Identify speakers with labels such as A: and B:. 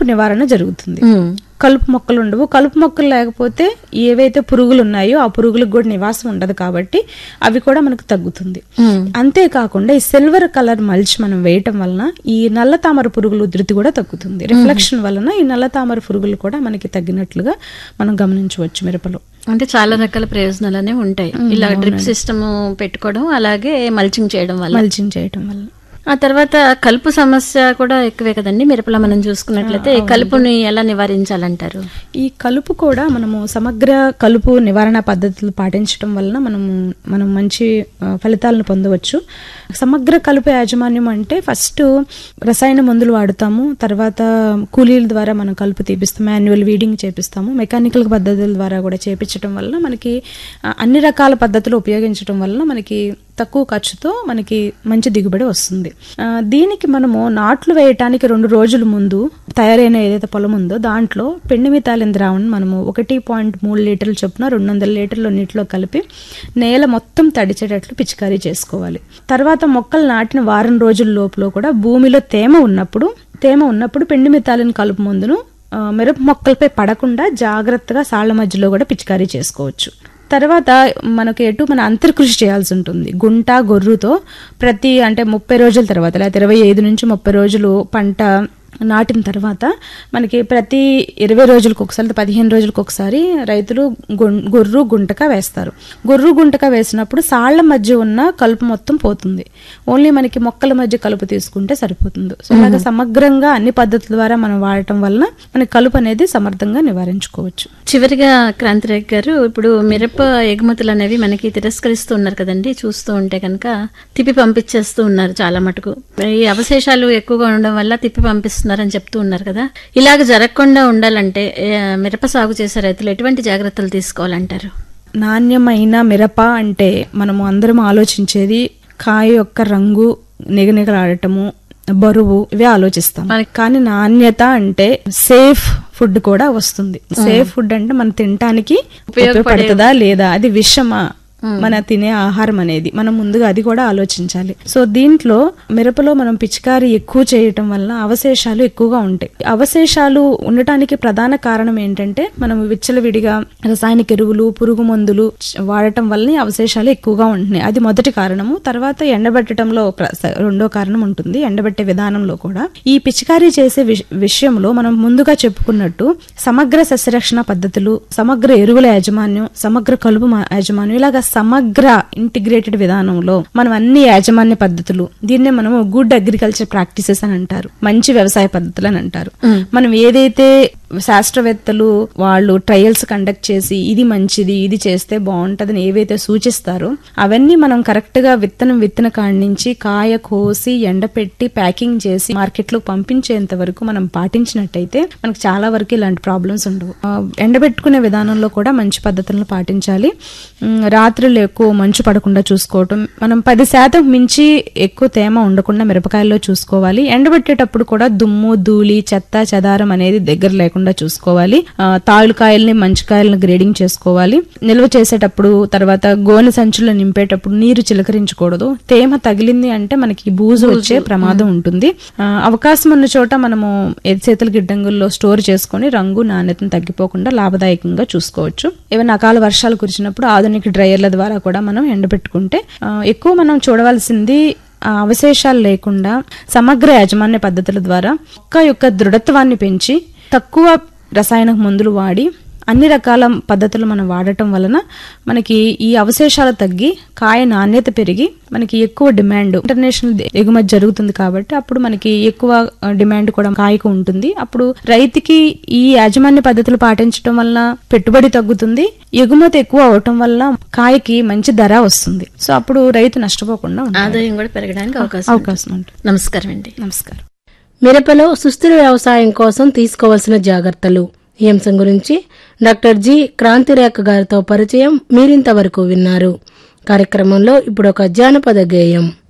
A: నివారణ జరుగుతుంది కలుపు మొక్కలు ఉండవు కలుపు మొక్కలు లేకపోతే ఏవైతే పురుగులు ఉన్నాయో ఆ పురుగులకు కూడా నివాసం ఉండదు కాబట్టి అవి కూడా మనకు తగ్గుతుంది అంతేకాకుండా ఈ సిల్వర్ కలర్ మల్చ్ మనం వేయటం వలన ఈ నల్ల తామర పురుగుల ఉధృతి కూడా తగ్గుతుంది రిఫ్లెక్షన్ వలన ఈ నల్ల తామర పురుగులు కూడా మనకి తగ్గినట్లుగా మనం గమనించవచ్చు మిరపలో
B: అంటే చాలా రకాల ప్రయోజనాలనే ఉంటాయి ఇలా డ్రిప్ సిస్టమ్ పెట్టుకోవడం అలాగే మల్చింగ్ చేయడం వల్ల
A: మల్చింగ్ చేయటం వల్ల
B: ఆ తర్వాత కలుపు సమస్య కూడా ఎక్కువే కదండి మిరపలో మనం చూసుకున్నట్లయితే ఈ కలుపుని ఎలా నివారించాలంటారు
A: ఈ కలుపు కూడా మనము సమగ్ర కలుపు నివారణ పద్ధతులు పాటించడం వలన మనము మనం మంచి ఆ, ఫలితాలను పొందవచ్చు సమగ్ర కలుపు యాజమాన్యం అంటే ఫస్ట్ రసాయన మందులు వాడుతాము తర్వాత కూలీల ద్వారా మనం కలుపు తీపిస్తాం మాన్యువల్ వీడింగ్ చేపిస్తాము మెకానికల్ పద్ధతుల ద్వారా కూడా చేపించడం వల్ల మనకి ఆ, అన్ని రకాల పద్ధతులు ఉపయోగించడం వలన మనకి తక్కువ ఖర్చుతో మనకి మంచి దిగుబడి వస్తుంది ఆ, దీనికి మనము నాట్లు వేయటానికి రెండు రోజుల ముందు తయారైన ఏదైతే పొలం ఉందో దాంట్లో పెండి మితాలిన ద్రావణం మనము ఒకటి పాయింట్ మూడు లీటర్ల చొప్పున రెండు వందల లీటర్ల నీటిలో కలిపి నేల మొత్తం తడిచేటట్లు పిచికారీ చేసుకోవాలి తర్వాత మొక్కలు నాటిన వారం రోజుల లోపల కూడా భూమిలో తేమ ఉన్నప్పుడు తేమ ఉన్నప్పుడు పెండి మితాలిన కలుపు మందును ఆ, మిరప మొక్కలపై పడకుండా జాగ్రత్తగా సాళ్ల మధ్యలో కూడా పిచికారీ చేసుకోవచ్చు తర్వాత మనకు ఎటు మన అంతర్కృషి చేయాల్సి ఉంటుంది గుంట గొర్రుతో ప్రతి అంటే ముప్పై రోజుల తర్వాత లేకపోతే ఇరవై ఐదు నుంచి ముప్పై రోజులు పంట నాటిన తర్వాత మనకి ప్రతి ఇరవై రోజులకు ఒకసారి పదిహేను రోజులకు ఒకసారి రైతులు గుం- గొర్రు గుంటక వేస్తారు గొర్రు గుంటక వేసినప్పుడు సాళ్ల మధ్య ఉన్న కలుపు మొత్తం పోతుంది ఓన్లీ మనకి మొక్కల మధ్య కలుపు తీసుకుంటే సరిపోతుంది సో ఇలాగ సమగ్రంగా అన్ని పద్ధతుల ద్వారా మనం వాడటం వలన మనకి కలుపు అనేది సమర్థంగా నివారించుకోవచ్చు
B: చివరిగా క్రాంతిరేఖ గారు ఇప్పుడు మిరప ఎగుమతులు అనేవి మనకి తిరస్కరిస్తూ ఉన్నారు కదండి చూస్తూ ఉంటే కనుక తిప్పి పంపించేస్తూ ఉన్నారు చాలా మటుకు ఈ అవశేషాలు ఎక్కువగా ఉండడం వల్ల తిప్పి పంపిస్తున్నారని చెప్తూ ఉన్నారు కదా ఇలాగ జరగకుండా ఉండాలంటే ఏ, మిరప సాగు చేసే రైతులు ఎటువంటి జాగ్రత్తలు తీసుకోవాలంటారు
A: నాణ్యమైన మిరప అంటే మనము అందరం ఆలోచించేది కాయ యొక్క రంగు నిగనిగలాడటము బరువు ఇవే ఆలోచిస్తాం కానీ నాణ్యత అంటే సేఫ్ ఫుడ్ కూడా వస్తుంది సేఫ్ ఫుడ్ అంటే మనం తినటానికి ఉపయోగపడుతుందా లేదా అది విషమా మన తినే ఆహారం అనేది మనం ముందుగా అది కూడా ఆలోచించాలి సో దీంట్లో మిరపలో మనం పిచికారీ ఎక్కువ చేయటం వల్ల అవశేషాలు ఎక్కువగా ఉంటాయి అవశేషాలు ఉండటానికి ప్రధాన కారణం ఏంటంటే మనం విచ్చలవిడిగా రసాయనిక ఎరువులు పురుగు మందులు చ- వాడటం వల్ల ఈ అవశేషాలు ఎక్కువగా ఉంటున్నాయి అది మొదటి కారణము తర్వాత ఎండబెట్టడంలో ప్ర- స- రెండో కారణం ఉంటుంది ఎండబెట్టే విధానంలో కూడా ఈ పిచికారీ చేసే విష- విషయంలో మనం ముందుగా చెప్పుకున్నట్టు సమగ్ర సస్యరక్షణ పద్ధతులు సమగ్ర ఎరువుల యాజమాన్యం సమగ్ర కలుపు మా- యాజమాన్యం ఇలాగా సమగ్ర ఇంటిగ్రేటెడ్ విధానంలో మనం అన్ని యాజమాన్య పద్ధతులు దీన్నే మనం గుడ్ అగ్రికల్చర్ ప్రాక్టీసెస్ అని అంటారు మంచి వ్యవసాయ పద్ధతులు అని అంటారు మనం ఏదైతే శాస్త్రవేత్తలు వాళ్ళు ట్రయల్స్ కండక్ట్ చేసి ఇది మంచిది ఇది చేస్తే బాగుంటదని ఏవైతే సూచిస్తారో అవన్నీ మనం కరెక్ట్ గా విత్తనం విత్తన కాడి నుంచి కాయ కోసి ఎండపెట్టి ప్యాకింగ్ చేసి మార్కెట్ లో పంపించేంత వరకు మనం పాటించినట్టయితే మనకు చాలా వరకు ఇలాంటి ప్రాబ్లమ్స్ ఉండవు ఆ, ఎండబెట్టుకునే విధానంలో కూడా మంచి పద్ధతులను పాటించాలి ఉమ్, రాత్రులు ఎక్కువ మంచు పడకుండా చూసుకోవటం మనం పది శాతం మించి ఎక్కువ తేమ ఉండకుండా మిరపకాయల్లో చూసుకోవాలి ఎండబెట్టేటప్పుడు కూడా దుమ్ము ధూళి చెత్త చెదారం అనేది దగ్గర లేకుండా చూసుకోవాలి ఆ, తాళ్ళుకాయల్ని మంచికాయలను గ్రేడింగ్ చేసుకోవాలి నిల్వ చేసేటప్పుడు తర్వాత గోనె సంచుల్లో నింపేటప్పుడు నీరు చిలకరించకూడదు తేమ తగిలింది అంటే మనకి బూజు వచ్చే ప్రమాదం ఉంటుంది ఆ, అవకాశం ఉన్న చోట మనము ఎది చేతుల గిడ్డంగుల్లో స్టోర్ చేసుకొని రంగు నాణ్యతను తగ్గిపోకుండా లాభదాయకంగా చూసుకోవచ్చు ఏమైనా అకాల వర్షాలు కురిచినప్పుడు ఆధునిక డ్రైయర్ల ద్వారా కూడా మనం ఎండబెట్టుకుంటే ఆ, ఎక్కువ మనం చూడవలసింది ఆ అవశేషాలు లేకుండా సమగ్ర యాజమాన్య పద్ధతుల ద్వారా మొక్క యొక్క దృఢత్వాన్ని పెంచి తక్కువ రసాయన మందులు వాడి అన్ని రకాల పద్ధతులు మనం వాడటం వలన మనకి ఈ అవశేషాలు తగ్గి కాయ నాణ్యత పెరిగి మనకి ఎక్కువ డిమాండ్ ఇంటర్నేషనల్ ఎగుమతి జరుగుతుంది కాబట్టి అప్పుడు మనకి ఎక్కువ ఆ, డిమాండ్ కూడా కాయకు ఉంటుంది అప్పుడు రైతుకి ఈ యాజమాన్య పద్ధతులు పాటించడం వలన పెట్టుబడి తగ్గుతుంది ఎగుమతి ఎక్కువ అవటం వల్ల కాయకి మంచి ధర వస్తుంది సో అప్పుడు రైతు నష్టపోకుండా ఉంటాడు.
B: ఆదాయం కూడా పెరగడానికి అవకాశం
A: అవకాశం ఉంటుంది
B: ఉంటుంది. నమస్కారం అండి
A: నమస్కారం
C: మిరపలో సుస్థిర వ్యవసాయం కోసం తీసుకోవాల్సిన జాగ్రత్తలు ఈ అంశం గురించి డాక్టర్ జి క్రాంతిరేఖ గారితో పరిచయం మీరింతవరకు విన్నారు కార్యక్రమంలో ఇప్పుడు ఒక జానపద గేయం